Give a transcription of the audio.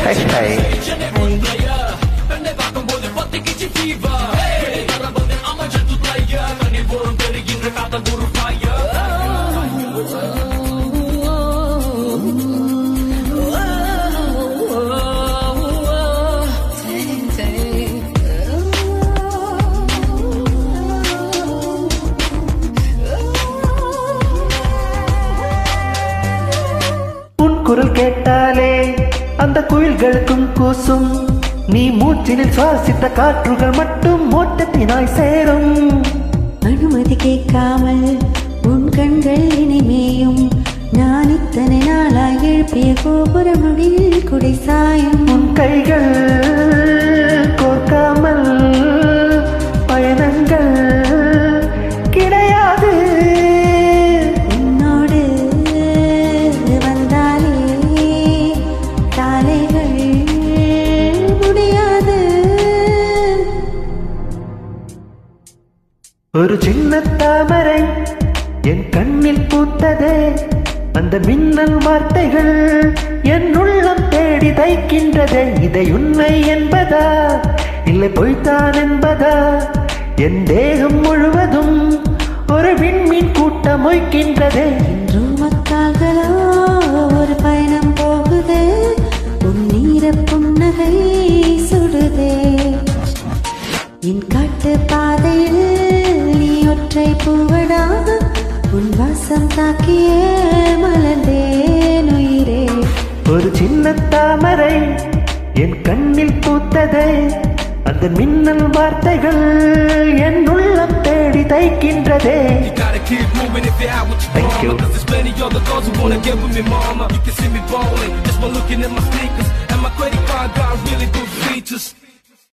Hashtag உன் குரல் கேட்டாலே அந்த குயில்களுக்கும் கூசும் நீ மூச்சினில் சுவாசித்த காற்றுகள் மட்டும் ஓட்டத்தினாய் சேரும் அனுமதி கேட்காமல் உன் கண்கள் இனிமேயும் நான் இத்தனை நாளாய் எழுப்பிய கோபுர நொடியில் குடை சாயும் உன் கைகள் கோர்க்காமல் பயணங்கள் கிடையாது உன்னோடு வந்தாலே காலைகள் முடியாது ஒரு சின்ன தாமரை என் கண்ணில் பூத்ததே அந்த மின்னல் வார்த்தைகள் என் உள்ளம் தேடி தைக்கின்றதே இதை உண்மை என்பதா இல்லை பொய்த்தான் என்பதா என் தேகம் முழுவதும் ஒரு விண்மீன் கூட்டம் மொய்க்கின்றதே என்றும் மக்காகளோ ஒரு பயணம் போகுது உன் நீர புன்னகை சுடுதே என் காட்டு பாதையில் நீ ஒற்றை பூவடா உன் வாசம் தாக்கியே மலர்ந்தேன் உயிரே ஒரு சின்ன தாமரை என் கண்ணில் பூத்ததே அந்த மின்னல் வார்த்தைகள் என் உள்ளம் தேடி தைக்கின்றதே Gotta keep moving if you're out with your Thank you. mama. Cause there's plenty other girls who wanna get with me, mama. You can see me ballin' just by looking at my sneakers and my credit card.